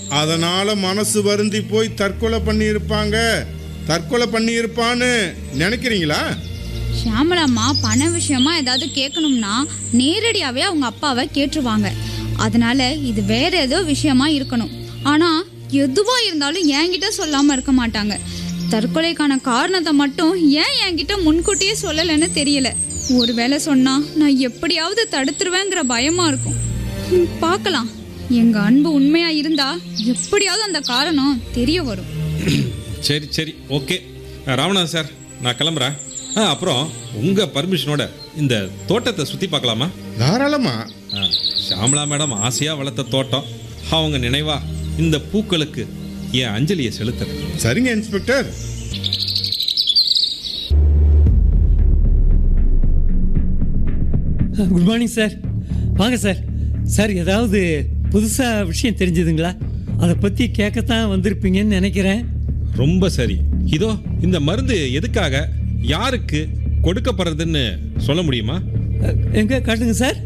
அதனால மனசு வருந்தி போய் தற்கொலை பண்ணியிருப்பாங்க தற்கொலை பண்ணியிருப்பான்னு நினைக்கிறீங்களா ஷியாமலாம்மா பண விஷயமா ஏதாவது கேட்கணும்னா நேரடியாவே அவங்க அப்பாவை கேட்டுருவாங்க அதனால இது வேற ஏதோ விஷயமா இருக்கணும் ஆனா எதுவா இருந்தாலும் என்கிட்ட சொல்லாம இருக்க மாட்டாங்க தற்கொலைக்கான காரணத்தை மட்டும் ஏன் என்கிட்ட முன்கூட்டியே சொல்லலைன்னு தெரியல ஒருவேளை சொன்னா நான் எப்படியாவது தடுத்துருவேங்கிற பயமா இருக்கும் ம், பார்க்கலாம் எங்க அன்பு உண்மையா இருந்தா எப்படியாவது அந்த காரணம் தெரிய வரும் சரி சரி ஓகே ராமநாதன் சார் நான் கிளம்புறேன் ஆ அப்புறம் உங்கள் பர்மிஷனோட இந்த தோட்டத்தை சுற்றி பார்க்கலாமா தாராளமா ஆ, ஷாம்லா மேடம் ஆசையாக வளர்த்த தோட்டம் அவங்க நினைவா இந்த பூக்களுக்கு என் அஞ்சலியை செலுத்துறேன் சரிங்க இன்ஸ்பெக்டர் குட் மார்னிங் சார் வாங்க சார் சார் ஏதாவது புதுசாக விஷயம் தெரிஞ்சதுங்களா அதை பற்றி கேட்கத்தான் வந்திருப்பீங்கன்னு நினைக்கிறேன் ரொம்ப சரி இதோ இந்த மருந்து எதுக்காக யாருக்கு கொடுக்கப்படுறதுன்னு சொல்ல முடியுமா எங்கே காட்டுங்க சார்